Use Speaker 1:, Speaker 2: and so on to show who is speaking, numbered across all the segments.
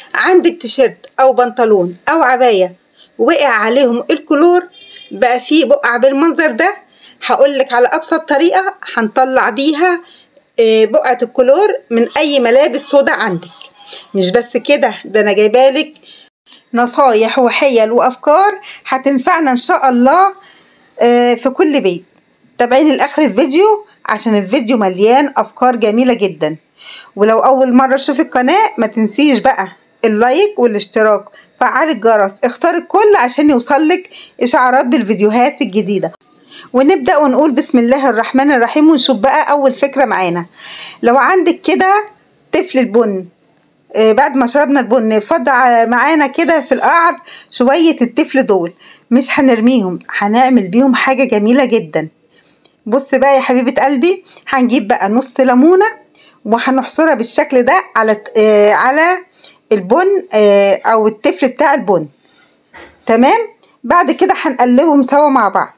Speaker 1: عندك تيشيرت او بنطلون او عبايه وقع عليهم الكلور بقى فيه بقع بالمنظر ده هقولك على ابسط طريقه هنطلع بيها آه، بقعه الكلور من اي ملابس سودا عندك مش بس كده ده انا جايبالك نصايح وحيل وافكار هتنفعنا ان شاء الله آه، في كل بيت تابعيني لاخر الفيديو عشان الفيديو مليان افكار جميله جدا ولو اول مره تشوفي القناه ما تنسيش بقى اللايك والاشتراك فعل الجرس اختار الكل عشان يوصلك اشعارات بالفيديوهات الجديده ونبدا ونقول بسم الله الرحمن الرحيم ونشوف بقى اول فكره معانا لو عندك كده طفل البن آه، بعد ما شربنا البن فض ع- معانا كده في القعر شوية التفل دول مش هنرميهم هنعمل بيهم حاجة جميلة جدا بص بقى يا حبيبة قلبي هنجيب بقى نص ليمونة وهنحصرها بالشكل ده على ت- آه على البن آه او التفل بتاع البن تمام بعد كده هنقلبهم سوا مع بعض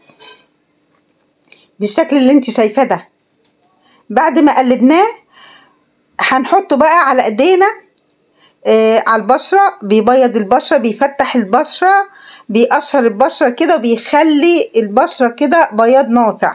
Speaker 1: بالشكل اللي انت شايفاه ده بعد ما قلبناه هنحطه بقى على ايدينا آه على البشرة بيبيض البشرة بيفتح البشرة بيقشر البشرة كده وبيخلي البشرة كده بياض ناصع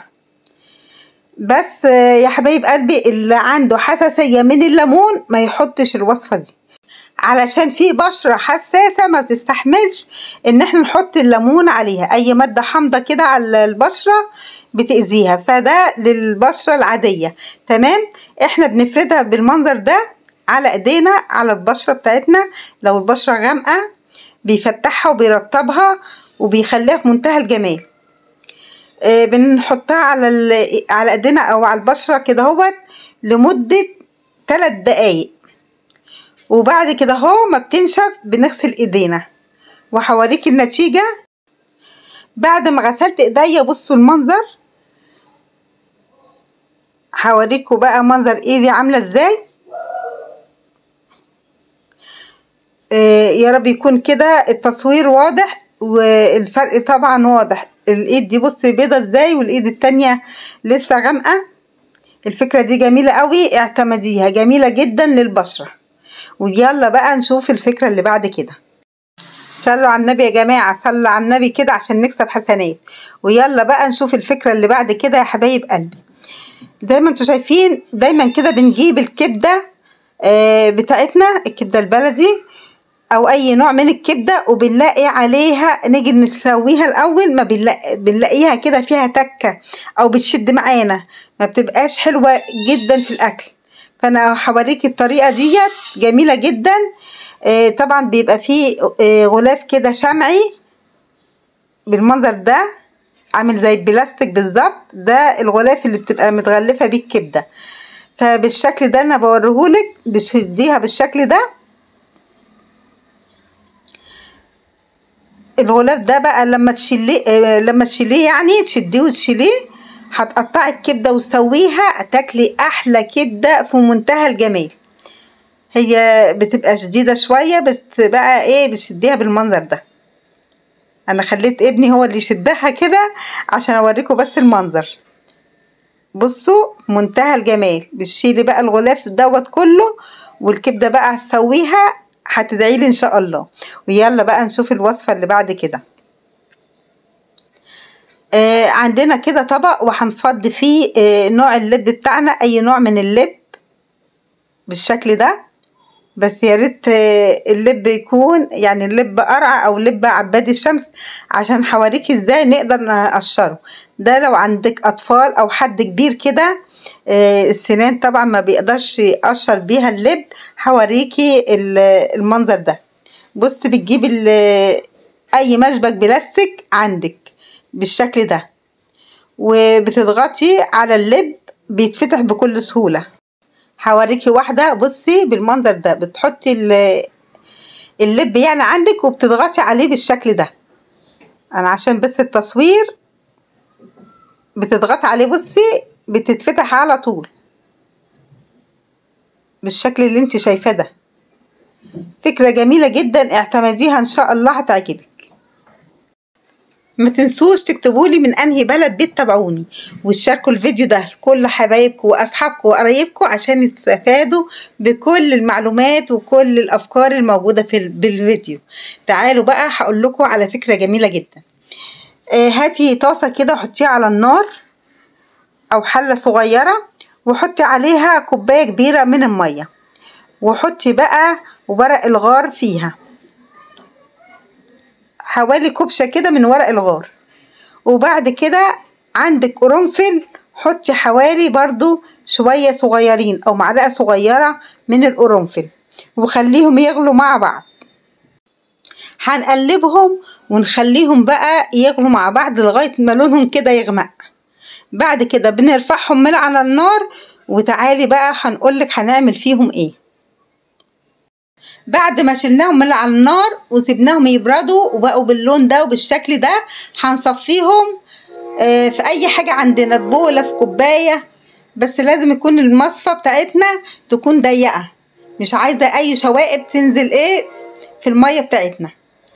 Speaker 1: بس آه يا حبايب قلبي اللي عنده حساسية من الليمون ما يحطش الوصفة دي علشان في بشرة حساسة ما بتستحملش ان احنا نحط الليمون عليها اي مادة حامضة كده على البشرة بتأذيها فده للبشرة العادية تمام احنا بنفردها بالمنظر ده على ايدينا على البشرة بتاعتنا لو البشرة غامقة بيفتحها وبيرطبها وبيخليها في منتهى الجمال آه، بنحطها على ال- على ايدينا او على البشرة كده هوت لمدة 3 دقايق وبعد كده اهو ما بتنشف بنغسل ايدينا وهوريك النتيجة بعد ما غسلت ايديا بصوا المنظر هوريكوا بقى منظر ايدي عاملة ازاي آه، يا رب يكون كده التصوير واضح والفرق طبعا واضح الايد دي بص بيضة ازاي والايد التانية لسه غامقة الفكرة دي جميلة قوي اعتمديها جميلة جدا للبشرة ويلا بقى نشوف الفكرة اللي بعد كده صلوا على النبي يا جماعة صلوا على النبي كده عشان نكسب حسنات ويلا بقى نشوف الفكرة اللي بعد كده يا حبايب قلبي زي ما انتوا شايفين دايما كده بنجيب الكبدة آه، بتاعتنا الكبدة البلدي او اي نوع من الكبدة وبنلاقي عليها نيجي نسويها الاول ما بنلاقي بنلاقيها كده فيها تكة او بتشد معانا ما بتبقاش حلوة جدا في الاكل فانا هوريكي الطريقة ديت جميلة جدا آه، طبعا بيبقى فيه آه، غلاف كده شمعي بالمنظر ده عامل زي البلاستيك بالظبط ده الغلاف اللي بتبقى متغلفة بيه الكبدة فبالشكل ده انا بوريهولك بتشديها بالشكل ده الغلاف ده بقى لما تشيليه آه، لما تشيليه يعني تشديه وتشيليه هتقطعي الكبده وتسويها تاكلي احلى كبده في منتهى الجمال هي بتبقى شديده شويه بس بقى ايه بتشديها بالمنظر ده انا خليت ابني هو اللي يشدها كده عشان اوريكم بس المنظر بصوا منتهى الجمال بتشيلي بقى الغلاف دوت كله والكبده بقى هتسويها هتدعي لي ان شاء الله ويلا بقى نشوف الوصفه اللي بعد كده آه عندنا كده طبق وهنفضي فيه آه نوع اللب بتاعنا اي نوع من اللب بالشكل ده بس يا ريت آه، اللب يكون يعني اللب قرع او لب عباد الشمس عشان هوريكي ازاي نقدر نقشره ده لو عندك اطفال او حد كبير كده آه، السنان طبعا ما بيقدرش يقشر بيها اللب هوريكي ال- المنظر ده بص بتجيب ال- اي مشبك بلاستيك عندك بالشكل ده وبتضغطي على اللب بيتفتح بكل سهولة هوريكي واحدة بصي بالمنظر ده بتحطي ال- اللب يعني عندك وبتضغطي عليه بالشكل ده انا عشان بس التصوير بتضغطي عليه بصي بتتفتح على طول بالشكل اللي انت شايفاه ده فكرة جميلة جدا اعتمديها ان شاء الله هتعجبك ما تنسوش تكتبولي من انهي بلد بتتابعوني وتشاركوا الفيديو ده لكل حبايبكم واصحابكم وقرايبكم عشان يستفادوا بكل المعلومات وكل الافكار الموجوده في ال- بالفيديو تعالوا بقى هقول لكم على فكره جميله جدا آه، هاتي طاسه كده وحطيها على النار او حله صغيره وحطي عليها كوبايه كبيره من الميه وحطي بقى ورق الغار فيها حوالي كبشة كده من ورق الغار وبعد كده عندك قرنفل حطي حوالي برضو شوية صغيرين أو معلقة صغيرة من القرنفل وخليهم يغلوا مع بعض هنقلبهم ونخليهم بقى يغلوا مع بعض لغاية ما لونهم كده يغمق بعد كده بنرفعهم من على النار وتعالي بقى هنقولك هنعمل فيهم ايه بعد ما شلناهم من على النار وسبناهم يبردوا وبقوا باللون ده وبالشكل ده هنصفيهم آه، في اي حاجة عندنا في بولة في كوباية بس لازم يكون المصفى بتاعتنا تكون ضيقة مش عايزة اي شوائب تنزل ايه في المية بتاعتنا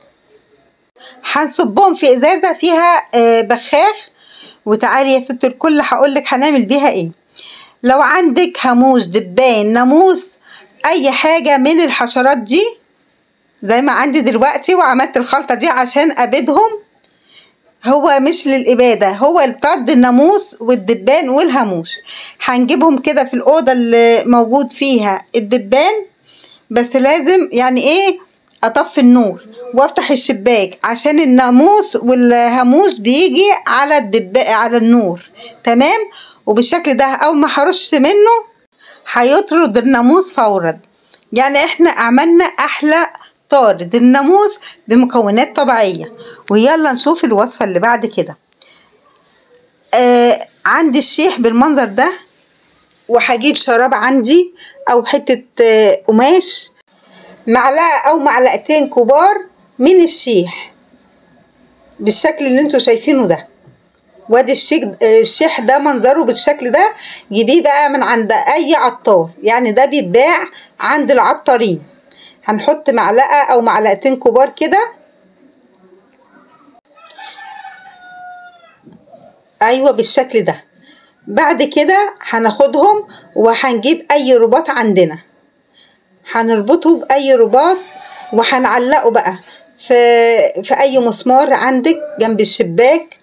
Speaker 1: هنصبهم في ازازة فيها آه، بخاخ وتعالي يا ست الكل هقولك هنعمل بيها ايه لو عندك هاموش دبان ناموس اي حاجة من الحشرات دي زي ما عندي دلوقتي وعملت الخلطة دي عشان ابيدهم هو مش للإبادة هو لطرد الناموس والدبان والهاموش هنجيبهم كده في الأوضة اللي موجود فيها الدبان بس لازم يعني ايه اطفي النور وافتح الشباك عشان الناموس والهاموس بيجي على الدب على النور تمام وبالشكل ده اول ما هرش منه هيطرد الناموس فورا يعني احنا عملنا احلى طارد الناموس بمكونات طبيعية ويلا نشوف الوصفة اللي بعد كده آه عندي الشيح بالمنظر ده وهجيب شراب عندي او حتة آه، قماش معلقة او معلقتين كبار من الشيح بالشكل اللي انتوا شايفينه ده وادي الشيك الشيح ده منظره بالشكل ده جيبيه بقى من عند اي عطار يعني ده بيتباع عند العطارين هنحط معلقة او معلقتين كبار كده ايوه بالشكل ده بعد كده هناخدهم وهنجيب اي رباط عندنا هنربطه باي رباط وهنعلقه بقى في في اي مسمار عندك جنب الشباك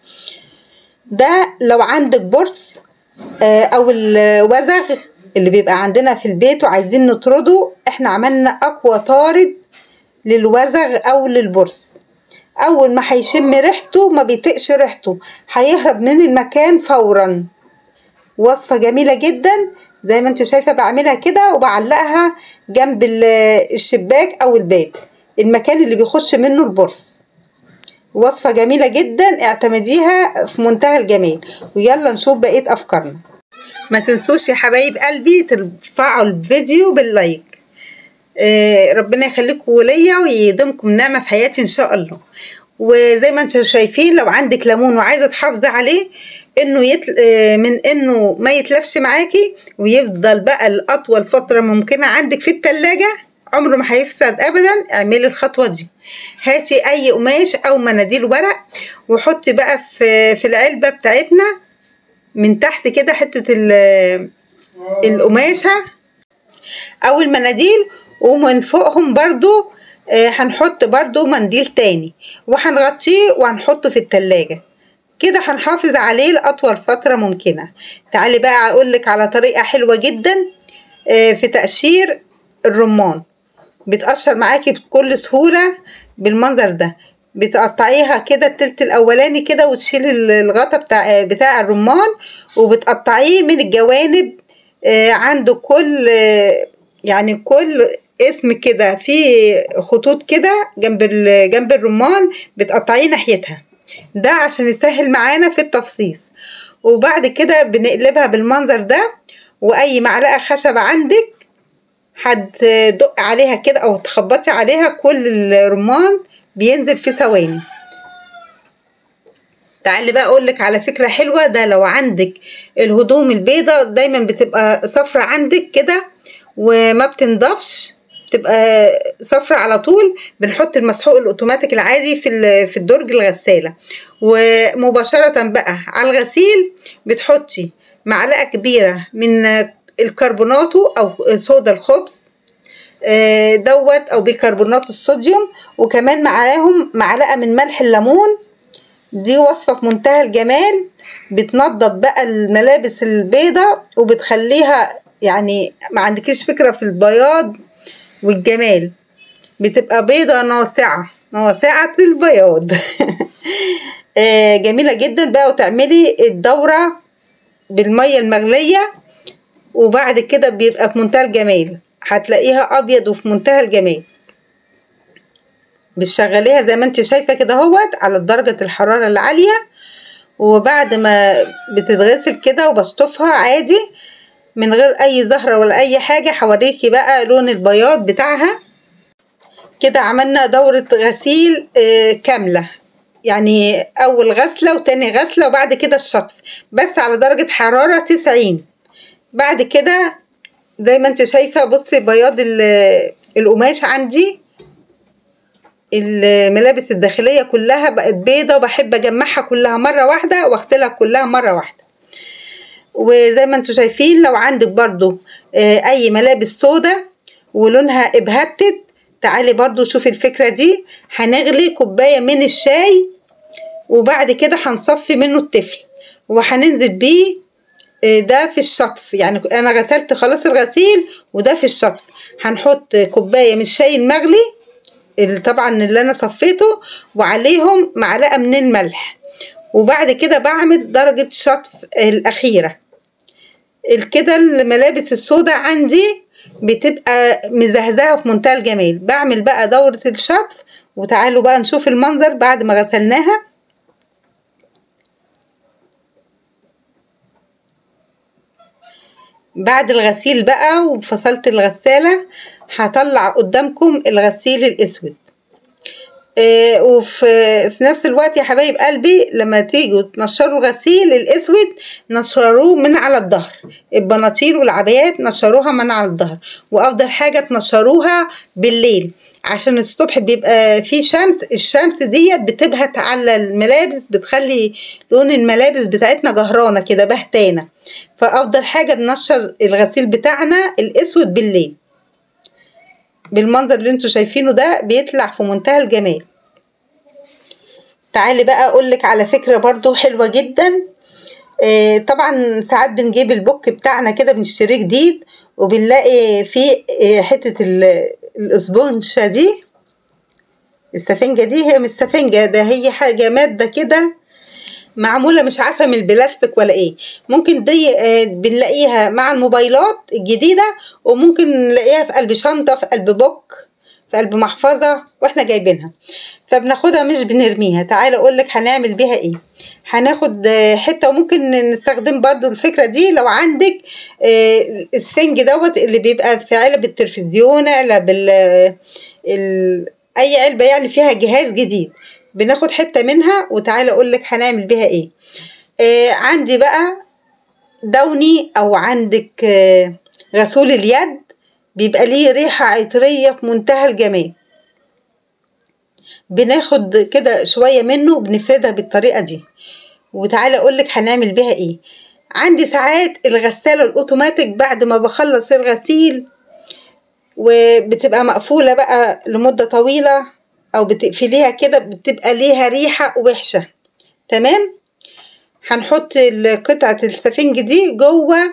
Speaker 1: ده لو عندك برص آه، او الوزغ اللي بيبقى عندنا في البيت وعايزين نطرده احنا عملنا اقوى طارد للوزغ او للبرص اول ما هيشم ريحته ما بيطقش ريحته هيهرب من المكان فورا وصفة جميلة جدا زي ما انت شايفة بعملها كده وبعلقها جنب ال- الشباك او الباب المكان اللي بيخش منه البرص وصفة جميلة جدا اعتمديها في منتهى الجمال ويلا نشوف بقية افكارنا ما تنسوش يا حبايب قلبي ترفعوا الفيديو باللايك آه، ربنا يخليكم ليا ويديمكم نعمة في حياتي ان شاء الله وزي ما انتم شايفين لو عندك ليمون وعايزه تحافظي عليه انه يتل... آه، من انه ما يتلفش معاكي ويفضل بقى لاطول فتره ممكنه عندك في التلاجة عمره ما هيفسد ابدا اعملي الخطوه دي هاتي اي قماش او مناديل ورق وحطي بقى في في العلبه بتاعتنا من تحت كده حته ال- القماشه او المناديل ومن فوقهم برضو آه، هنحط برضو منديل تاني وهنغطيه وهنحطه في التلاجة كده هنحافظ عليه لأطول فترة ممكنة تعالي بقى أقولك على طريقة حلوة جدا آه، في تقشير الرمان بتقشر معاكي بكل سهولة بالمنظر ده بتقطعيها كده التلت الأولاني كده وتشيلي الغطا بتاع بتاع الرمان وبتقطعيه من الجوانب آه، عنده كل آه، يعني كل اسم كده في خطوط كده جنب ال- جنب الرمان بتقطعيه ناحيتها ده عشان يسهل معانا في التفصيص وبعد كده بنقلبها بالمنظر ده واي معلقه خشب عندك هتدق عليها كده او تخبطي عليها كل الرمان بينزل في ثواني تعالي بقى اقولك على فكرة حلوة ده لو عندك الهدوم البيضة دايما بتبقى صفرة عندك كده وما بتنضفش تبقى صفرة على طول بنحط المسحوق الاوتوماتيك العادي في ال- في الدرج الغسالة ومباشرة بقى على الغسيل بتحطي معلقة كبيرة من الكربوناتو أو صودا الخبز آه، دوت أو بيكربونات الصوديوم وكمان معاهم معلقة من ملح الليمون دي وصفة في منتهى الجمال بتنضف بقى الملابس البيضة وبتخليها يعني ما عندكيش فكرة في البياض والجمال بتبقى بيضة ناصعة ناصعة البياض آه، جميلة جدا بقى وتعملي الدورة بالمية المغلية وبعد كده بيبقى في منتهى الجمال هتلاقيها أبيض وفي منتهى الجمال بتشغليها زي ما انت شايفة كده اهوت على درجة الحرارة العالية وبعد ما بتتغسل كده وبشطفها عادي من غير اي زهرة ولا اي حاجة هوريكي بقى لون البياض بتاعها كده عملنا دورة غسيل آه، كاملة يعني اول غسلة وتاني غسلة وبعد كده الشطف بس على درجة حرارة تسعين بعد كده زي ما انت شايفة بصي بياض ال- القماش عندي الملابس الداخلية كلها بقت بيضة وبحب اجمعها كلها مرة واحدة واغسلها كلها مرة واحدة وزي ما انتوا شايفين لو عندك برضو آه، اي ملابس سودا ولونها ابهتت تعالي برضو شوفي الفكرة دي هنغلي كوباية من الشاي وبعد كده هنصفي منه التفل وهننزل بيه آه، ده في الشطف يعني انا غسلت خلاص الغسيل وده في الشطف هنحط كوباية من الشاي المغلي اللي طبعا اللي انا صفيته وعليهم معلقة من الملح وبعد كده بعمل درجة شطف الأخيرة ال- كده الملابس السوداء عندي بتبقى مزهزهة في منتهى الجمال بعمل بقى دورة الشطف وتعالوا بقى نشوف المنظر بعد ما غسلناها بعد الغسيل بقى وفصلت الغسالة هطلع قدامكم الغسيل الأسود آه، وفي في نفس الوقت يا حبايب قلبي لما تيجوا تنشروا غسيل الاسود نشروه من على الظهر البناطيل والعبايات نشروها من على الظهر وافضل حاجه تنشروها بالليل عشان الصبح بيبقى في شمس الشمس ديت بتبهت على الملابس بتخلي لون الملابس بتاعتنا جهرانه كده بهتانه فافضل حاجه ننشر الغسيل بتاعنا الاسود بالليل بالمنظر اللي انتوا شايفينه ده بيطلع في منتهى الجمال تعالي بقى اقولك على فكرة برضو حلوة جدا آه، طبعا ساعات بنجيب البوك بتاعنا كده بنشتريه جديد وبنلاقي فيه آه، حتة ال- الاسبونشة دي السفنجة دي هي مش سفنجة ده هي حاجة مادة كده معمولة مش عارفة من البلاستيك ولا ايه ممكن دي آه، بنلاقيها مع الموبايلات الجديدة وممكن نلاقيها في قلب شنطة في قلب بوك في قلب محفظة واحنا جايبينها فبناخدها مش بنرميها تعالى اقولك هنعمل بيها ايه هناخد آه، حتة وممكن نستخدم برضو الفكرة دي لو عندك آه، الاسفنج دوت اللي بيبقى في علب التلفزيون علب ال ال- اي علبة يعني فيها جهاز جديد بناخد حتة منها وتعالى اقولك هنعمل بيها ايه آه عندي بقى دوني او عندك آه غسول اليد بيبقى ليه ريحة عطرية في منتهى الجمال بناخد كده شوية منه بنفردها بالطريقة دي وتعالى اقولك هنعمل بيها ايه عندي ساعات الغسالة الاوتوماتيك بعد ما بخلص الغسيل وبتبقى مقفولة بقى لمدة طويلة او بتقفليها كده بتبقى ليها ريحة وحشة تمام هنحط ال- قطعة السفنج دي جوه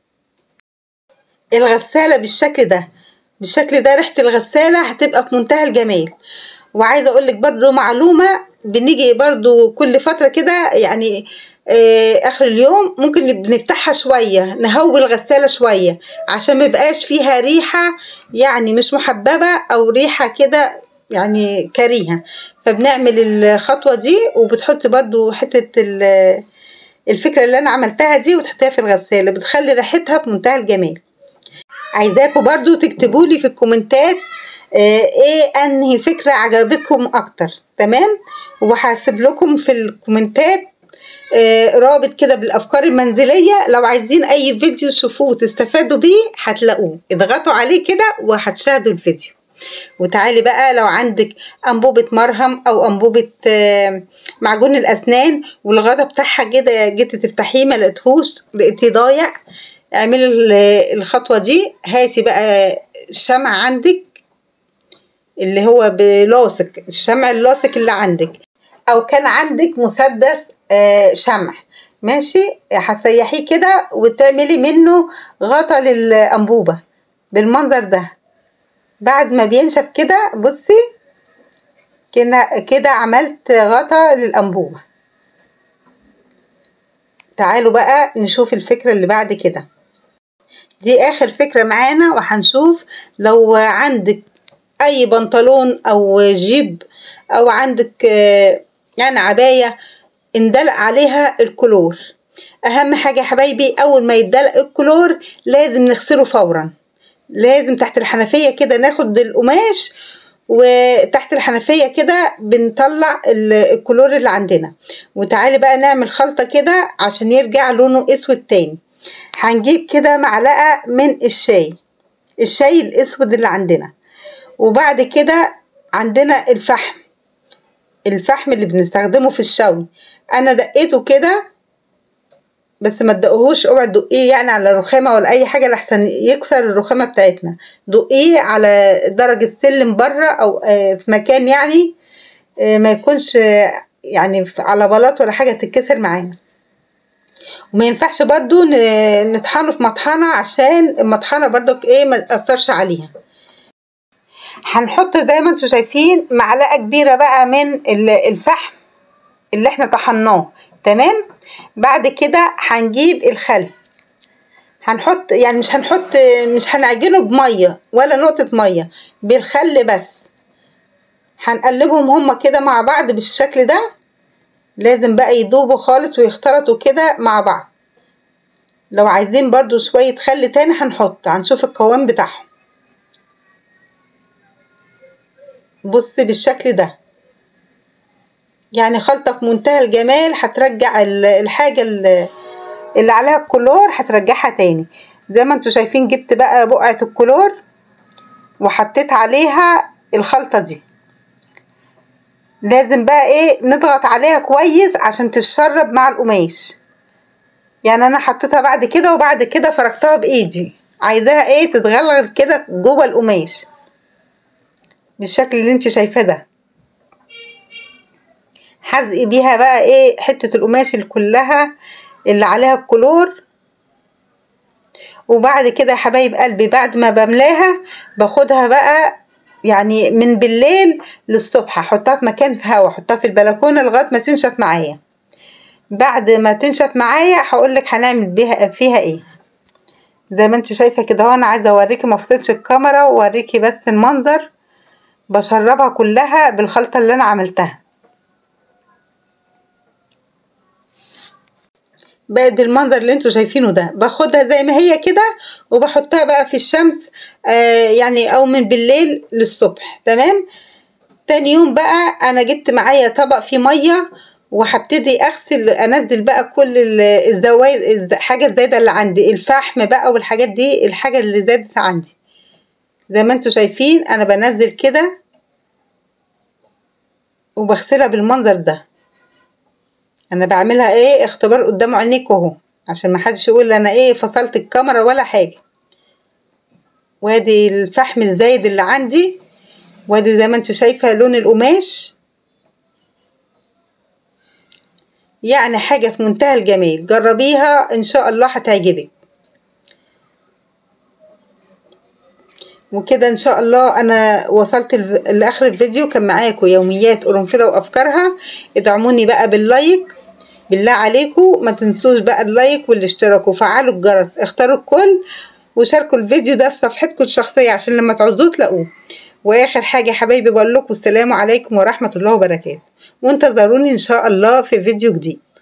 Speaker 1: الغسالة بالشكل ده بالشكل ده ريحة الغسالة هتبقى في منتهى الجمال وعايزة اقولك برضو معلومة بنيجي برضو كل فترة كده يعني آه اخر اليوم ممكن بنفتحها شوية نهوي الغسالة شوية عشان ميبقاش فيها ريحة يعني مش محببة او ريحة كده يعني كريهة فبنعمل الخطوة دي وبتحطي برضو حتة ال- الفكرة اللي انا عملتها دي وتحطيها في الغسالة بتخلي ريحتها في منتهى الجمال عايزاكم برضو تكتبوا لي في الكومنتات آه، ايه انهي فكرة عجبتكم اكتر تمام وهسيب لكم في الكومنتات آه، رابط كده بالافكار المنزليه لو عايزين اي فيديو تشوفوه وتستفادوا بيه هتلاقوه اضغطوا عليه كده وهتشاهدوا الفيديو وتعالي بقى لو عندك انبوبه مرهم او انبوبه آه، معجون الاسنان والغطا بتاعها كده جيتي تفتحيه ما لقيتهوش لقيتيه ضايع اعملي ال- الخطوه دي هاتي بقى الشمع عندك اللي هو بلاصق الشمع اللاصق اللي عندك او كان عندك مسدس آه، شمع ماشي هتسيحيه كده وتعملي منه غطا للانبوبه بالمنظر ده بعد ما بينشف كده بصي كده كده عملت غطا للانبوبه تعالوا بقى نشوف الفكره اللي بعد كده دي اخر فكره معانا وهنشوف لو عندك اي بنطلون او جيب او عندك آه، يعني عبايه اندلق عليها الكلور اهم حاجه يا حبايبي اول ما يدلق الكلور لازم نغسله فورا لازم تحت الحنفيه كده ناخد القماش وتحت الحنفيه كده بنطلع ال- الكلور اللي عندنا وتعالي بقى نعمل خلطه كده عشان يرجع لونه اسود تاني هنجيب كده معلقه من الشاي الشاي الاسود اللي عندنا وبعد كده عندنا الفحم الفحم اللي بنستخدمه في الشوي انا دقيته كده بس ما تدقوهوش اوعي تدقيه يعني على رخامه ولا اي حاجه لحسن يكسر الرخامه بتاعتنا دقيه على درجه سلم بره او آه، في مكان يعني آه، ما يكونش آه، يعني في- على بلاط ولا حاجه تتكسر معانا وما ينفعش برضو ن- نطحنه في مطحنه عشان المطحنه برضك ايه ما تاثرش عليها هنحط زي ما انتم شايفين معلقه كبيره بقى من ال- الفحم اللي احنا طحناه تمام بعد كده هنجيب الخل هنحط يعني مش هنحط مش هنعجنه بميه ولا نقطه ميه بالخل بس هنقلبهم هما كده مع بعض بالشكل ده لازم بقى يدوبوا خالص ويختلطوا كده مع بعض لو عايزين برضو شوية خل تاني هنحط هنشوف القوام بتاعهم بص بالشكل ده يعني خلطة في منتهى الجمال هترجع ال- الحاجة ال- اللي عليها الكلور هترجعها تاني زي ما انتوا شايفين جبت بقى بقعة الكلور وحطيت عليها الخلطة دي لازم بقى ايه نضغط عليها كويس عشان تتشرب مع القماش يعني انا حطيتها بعد كده وبعد كده فركتها بايدي عايزاها ايه تتغلغل كده جوه القماش بالشكل اللي انت شايفاه ده حزقي بيها بقى ايه حتة القماش اللي كلها اللي عليها الكلور وبعد كده يا حبايب قلبي بعد ما بملاها باخدها بقى يعني من بالليل للصبح احطها في مكان في هوا احطها في البلكونه لغايه ما تنشف معايا بعد ما تنشف معايا هقولك هنعمل بيها فيها ايه زي ما انت شايفه كده اهو انا عايزه اوريكي ما افصلش الكاميرا واوريكي بس المنظر بشربها كلها بالخلطه اللي انا عملتها بقت بالمنظر اللي انتوا شايفينه ده باخدها زي ما هي كده وبحطها بقى في الشمس آه يعني او من بالليل للصبح تمام تاني يوم بقى انا جبت معايا طبق فيه ميه وهبتدي اغسل انزل بقى كل ال- الزوايد الز- حاجه الزايده اللي عندي الفحم بقى والحاجات دي الحاجه اللي زادت عندي زي ما انتوا شايفين انا بنزل كده وبغسلها بالمنظر ده انا بعملها ايه اختبار قدام عينيكوا اهو عشان ما حدش يقول انا ايه فصلت الكاميرا ولا حاجه وادي الفحم الزايد اللي عندي وادي زي ما انت شايفه لون القماش يعني حاجه في منتهى الجمال جربيها ان شاء الله هتعجبك وكده ان شاء الله انا وصلت الف- لاخر الفيديو كان معاكم يوميات قرنفله وافكارها ادعموني بقى باللايك بالله عليكم ما تنسوش بقى اللايك والاشتراك وفعلوا الجرس اختاروا الكل وشاركوا الفيديو ده في صفحتكم الشخصيه عشان لما تعوزوه تلاقوه واخر حاجه يا حبايبي بقول لكم السلام عليكم ورحمه الله وبركاته وانتظروني ان شاء الله في فيديو جديد